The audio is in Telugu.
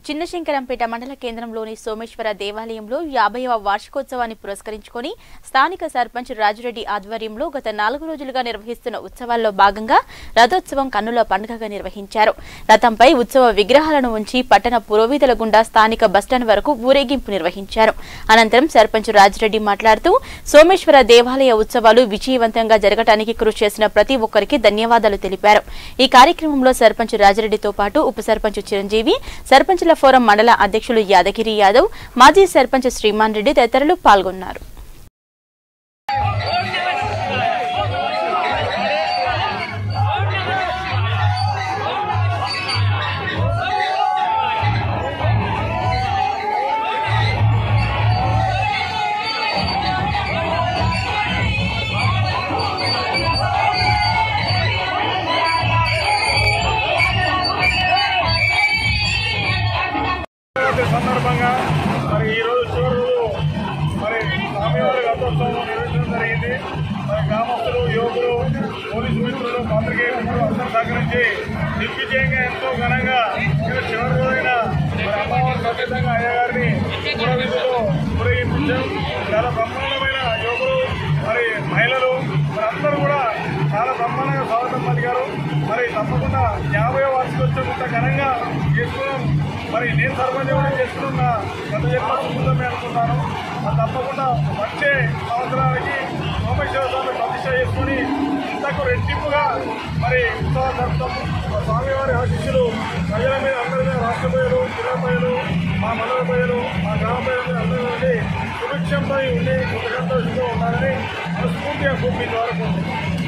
చిన్నశంకరంపేట మండల కేంద్రంలోని సోమేశ్వర దేవాలయంలో యాభైవ వార్షికోత్సవాన్ని పురస్కరించుకొని స్థానిక సర్పంచ్ రాజురెడ్డి ఆధ్వర్యంలో గత నాలుగు రోజులుగా నిర్వహిస్తున్న ఉత్సవాల్లో భాగంగా రథోత్సవం కన్నుల పండుగగా నిర్వహించారు రథంపై ఉత్సవ విగ్రహాలను ఉంచి పట్టణ పురోవీధుల గుండా స్థానిక బస్టాండ్ వరకు ఊరేగింపు నిర్వహించారు అనంతరం సర్పంచ్ రాజురెడ్డి మాట్లాడుతూ సోమేశ్వర దేవాలయ ఉత్సవాలు విజయవంతంగా జరగటానికి కృషి చేసిన ప్రతి ఒక్కరికి ధన్యవాదాలు తెలిపారు ఈ కార్యక్రమంలో సర్పంచ్ రాజరెడ్డితో పాటు ఉప సర్పంచ్ చిరంజీవి సర్పంచ్ల ఫోరం మండల అధ్యక్షులు యాదగిరి యాదవ్ మాజీ సర్పంచ్ శ్రీమాన్ రెడ్డి తదితరులు పాల్గొన్నారు శివరాత్రి సందర్భంగా మరి ఈ రోజు చివరి రోజు మరి స్వామివారి రథోత్సవం నిర్వహించడం జరిగింది మరి గ్రామస్తులు యువకులు పోలీసు మిత్రులు పాత్రికేయ మిత్రులు అందరూ సహకరించి దిగ్విజయంగా ఎంతో ఘనంగా ఇక్కడ చివరి రోజైన మరి అమ్మవారి సమేతంగా అయ్యగారిని పురవీధులు ఊరేగించాం చాలా బ్రహ్మాండమైన యువకులు మరి మహిళలు మరి అందరూ కూడా చాలా బ్రహ్మాండంగా స్వాగతం పలికారు మరి తప్పకుండా యాభై వార్షికోత్సవం ఇంత ఘనంగా చేసుకున్నాం మరి నేను సర్పంచ్ కూడా చేసుకున్న గత జన్మ సుఖమే అనుకుంటాను అది తప్పకుండా వచ్చే సంవత్సరానికి సోమేశ్వర స్వామి ప్రతిష్ట చేసుకుని ఇంతకు రెట్టింపుగా మరి ఉత్సవాలు జరుపుతాము మా స్వామివారి ఆశీస్సులు ప్రజల మీద అందరి మీద రాష్ట్ర ప్రజలు జిల్లా ప్రజలు మా మండల ప్రజలు మా గ్రామ ప్రజల మీద అందరి నుండి సుభిక్షంపై ఉండి సుఖ సంతోషంగా ఉండాలని మనస్ఫూర్తిగా మీ ద్వారా కోరుకుంటున్నాను